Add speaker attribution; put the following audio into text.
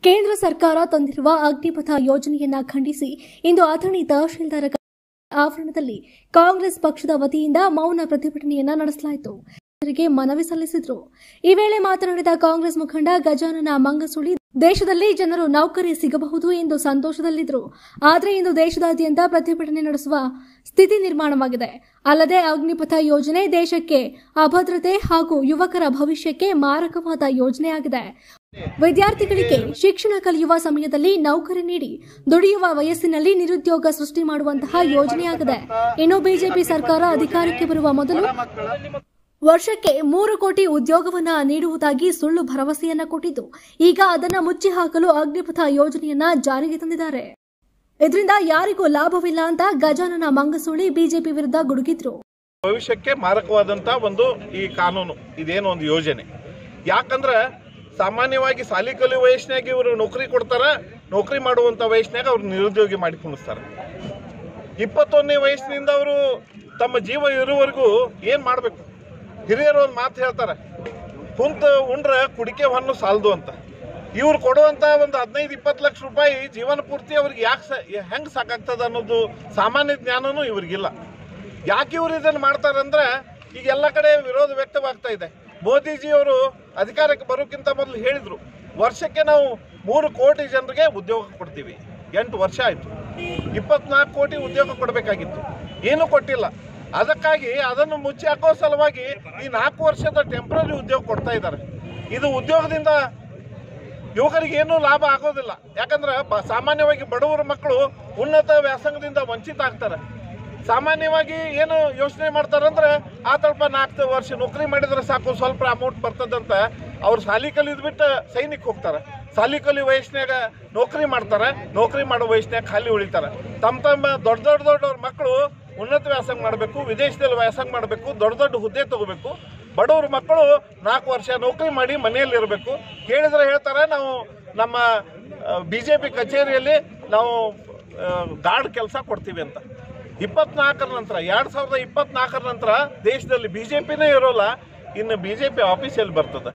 Speaker 1: ಕೇಂದ್ರ ಸರ್ಕಾರ ತಂದಿರುವ ಅಗ್ನಿಪಥ ಯೋಜನೆಯನ್ನ ಖಂಡಿಸಿ ಇಂದು ಅಥಣಿ ತಹಶೀಲ್ದಾರ ಕಚೇರಿ ಆವರಣದಲ್ಲಿ ಕಾಂಗ್ರೆಸ್ ಪಕ್ಷದ ವತಿಯಿಂದ ಮೌನ ಪ್ರತಿಭಟನೆಯನ್ನ ನಡೆಸಲಾಯಿತು ಜನರಿಗೆ ಮನವಿ ಸಲ್ಲಿಸಿದ್ರು ಈ ವೇಳೆ ಮಾತನಾಡಿದ ಕಾಂಗ್ರೆಸ್ ಮುಖಂಡ ಗಜಾನನ ಮಂಗಸುಳಿ ದೇಶದಲ್ಲಿ ಜನರು ನೌಕರಿ ಸಿಗಬಹುದು ಎಂದು ಸಂತೋಷದಲ್ಲಿದ್ದರು ಆದರೆ ಇಂದು ದೇಶದಾದ್ಯಂತ ಪ್ರತಿಭಟನೆ ನಡೆಸುವ ಸ್ಥಿತಿ ನಿರ್ಮಾಣವಾಗಿದೆ ಅಲ್ಲದೆ ಅಗ್ನಿಪಥ ಯೋಜನೆ ದೇಶಕ್ಕೆ ಅಭದ್ರತೆ ಹಾಗೂ ಯುವಕರ ಭವಿಷ್ಯಕ್ಕೆ ಮಾರಕವಾದ ಯೋಜನೆಯಾಗಿದೆ ವಿದ್ಯಾರ್ಥಿಗಳಿಗೆ ಶಿಕ್ಷಣ ಕಲಿಯುವ ಸಮಯದಲ್ಲಿ ನೌಕರಿ ನೀಡಿ ದುಡಿಯುವ ವಯಸ್ಸಿನಲ್ಲಿ ನಿರುದ್ಯೋಗ ಸೃಷ್ಟಿ ಮಾಡುವಂತಹ ಯೋಜನೆಯಾಗಿದೆ ಇನ್ನು ಬಿಜೆಪಿ ಸರ್ಕಾರ ಅಧಿಕಾರಕ್ಕೆ ಬರುವ ಮೊದಲು ವರ್ಷಕ್ಕೆ ಮೂರು ಕೋಟಿ ಉದ್ಯೋಗವನ್ನ ನೀಡುವುದಾಗಿ ಸುಳ್ಳು ಭರವಸೆಯನ್ನ ಕೊಟ್ಟಿದ್ದು ಈಗ ಅದನ್ನ ಮುಚ್ಚಿ ಹಾಕಲು ಅಗ್ನಿಪಥ ಯೋಜನೆಯನ್ನ ಜಾರಿಗೆ ತಂದಿದ್ದಾರೆ ಇದರಿಂದ ಯಾರಿಗೂ ಲಾಭವಿಲ್ಲ ಅಂತ ಗಜಾನನ ಮಂಗಸೂಳಿ ಬಿಜೆಪಿ ವಿರುದ್ಧ ಗುಡುಗಿದ್ರು
Speaker 2: ಭವಿಷ್ಯಕ್ಕೆ ಮಾರಕವಾದಂತ ಒಂದು ಈ ಕಾನೂನು ಇದೇನು ಒಂದು ಯೋಜನೆ ಯಾಕಂದ್ರೆ ಸಾಮಾನ್ಯವಾಗಿ ಸಾಲಿ ಕಲಿಯುವ ವಯಸ್ಸಿನಾಗ ಇವರು ನೌಕರಿ ಕೊಡ್ತಾರ ನೌಕರಿ ಮಾಡುವಂತ ವಯಸ್ಸಿನಾಗ ಅವ್ರು ನಿರುದ್ಯೋಗಿ ಮಾಡಿ ಕುಣಿಸ್ತಾರ ಇಪ್ಪತ್ತೊಂದನೇ ವಯಸ್ಸಿನಿಂದ ಅವರು ತಮ್ಮ ಜೀವ ಇರುವವರೆಗೂ ಏನ್ ಮಾಡ್ಬೇಕು ಹಿರಿಯರು ಒಂದು ಮಾತು ಹೇಳ್ತಾರೆ ಕುಂತ ಉಂಡ್ರ ಕುಡಿಕೆ ಹೊನ್ನು ಸಾಲದು ಅಂತ ಇವ್ರು ಕೊಡುವಂತ ಒಂದು ಹದಿನೈದು ಇಪ್ಪತ್ತು ಲಕ್ಷ ರೂಪಾಯಿ ಜೀವನ ಪೂರ್ತಿ ಅವ್ರಿಗೆ ಯಾಕೆ ಹೆಂಗೆ ಸಾಕಾಗ್ತದ ಅನ್ನೋದು ಸಾಮಾನ್ಯ ಜ್ಞಾನನೂ ಇವ್ರಿಗಿಲ್ಲ ಯಾಕೆ ಇವ್ರು ಇದನ್ನು ಮಾಡ್ತಾರಂದ್ರೆ ಈಗ ಎಲ್ಲ ಕಡೆ ವಿರೋಧ ವ್ಯಕ್ತವಾಗ್ತಾ ಇದೆ ಮೋದಿಜಿ ಅವರು ಅಧಿಕಾರಕ್ಕೆ ಬರೋಕ್ಕಿಂತ ಮೊದಲು ಹೇಳಿದ್ರು ವರ್ಷಕ್ಕೆ ನಾವು ಮೂರು ಕೋಟಿ ಜನರಿಗೆ ಉದ್ಯೋಗ ಕೊಡ್ತೀವಿ ಎಂಟು ವರ್ಷ ಆಯಿತು ಇಪ್ಪತ್ನಾಲ್ಕು ಕೋಟಿ ಉದ್ಯೋಗ ಕೊಡಬೇಕಾಗಿತ್ತು ಏನೂ ಕೊಟ್ಟಿಲ್ಲ ಅದಕ್ಕಾಗಿ ಅದನ್ನು ಮುಚ್ಚಿ ಹಾಕೋ ಸಲುವಾಗಿ ಈ ನಾಲ್ಕು ವರ್ಷದ ಟೆಂಪ್ರರಿ ಉದ್ಯೋಗ ಕೊಡ್ತಾ ಇದ್ದಾರೆ ಇದು ಉದ್ಯೋಗದಿಂದ ಯುವಕರಿಗೆ ಏನೂ ಲಾಭ ಆಗೋದಿಲ್ಲ ಯಾಕಂದ್ರೆ ಬ- ಸಾಮಾನ್ಯವಾಗಿ ಬಡವರ ಮಕ್ಕಳು ಉನ್ನತ ವ್ಯಾಸಂಗದಿಂದ ವಂಚಿತ ಆಗ್ತಾರೆ ಸಾಮಾನ್ಯವಾಗಿ ಏನು ಯೋಚನೆ ಮಾಡ್ತಾರಂದ್ರೆ ಆ ತಲ್ಪ ನಾಲ್ಕು ವರ್ಷ ನೌಕರಿ ಮಾಡಿದ್ರೆ ಸಾಕು ಸ್ವಲ್ಪ ಅಮೌಂಟ್ ಬರ್ತದಂತ ಅವ್ರು ಸಾಲಿ ಕಲಿದ್ ಬಿಟ್ಟು ಸೈನಿಕ್ ಹೋಗ್ತಾರೆ ಸಾಲಿ ಕಲಿ ವಯಸ್ಸಿನಾಗ ನೌಕರಿ ಮಾಡ್ತಾರೆ ನೌಕರಿ ಮಾಡೋ ವಯಸ್ಸಿನಾಗ ಖಾಲಿ ಉಳಿತಾರೆ ತಮ್ಮ ತಮ್ಮ ದೊಡ್ಡ ದೊಡ್ಡ ದೊಡ್ಡವ್ರ ಮಕ್ಕಳು ಉನ್ನತ ವ್ಯಾಸಂಗ ಮಾಡಬೇಕು ವಿದೇಶದಲ್ಲಿ ವ್ಯಾಸಂಗ ಮಾಡಬೇಕು ದೊಡ್ಡ ದೊಡ್ಡ ಹುದ್ದೆ ತಗೋಬೇಕು ಬಡವ್ರ ಮಕ್ಕಳು ನಾಲ್ಕು ವರ್ಷ ನೌಕರಿ ಮಾಡಿ ಮನೆಯಲ್ಲಿ ಇರಬೇಕು ಕೇಳಿದ್ರೆ ಹೇಳ್ತಾರೆ ನಾವು ನಮ್ಮ ಬಿ ಜೆ ಪಿ ಕಚೇರಿಯಲ್ಲಿ ನಾವು ಗಾರ್ಡ್ ಕೆಲಸ ಕೊಡ್ತೀವಿ ಅಂತ ಇಪ್ಪತ್ನಾಲ್ಕರ ನಂತರ ಎರಡು ಸಾವಿರದ ಇಪ್ಪತ್ನಾಲ್ಕರ ನಂತರ ದೇಶದಲ್ಲಿ ಬಿ ಜೆ ಪಿನೇ ಇರೋಲ್ಲ ಇನ್ನು ಬಿ ಜೆ ಪಿ ಆಫೀಸಲ್ಲಿ ಬರ್ತದೆ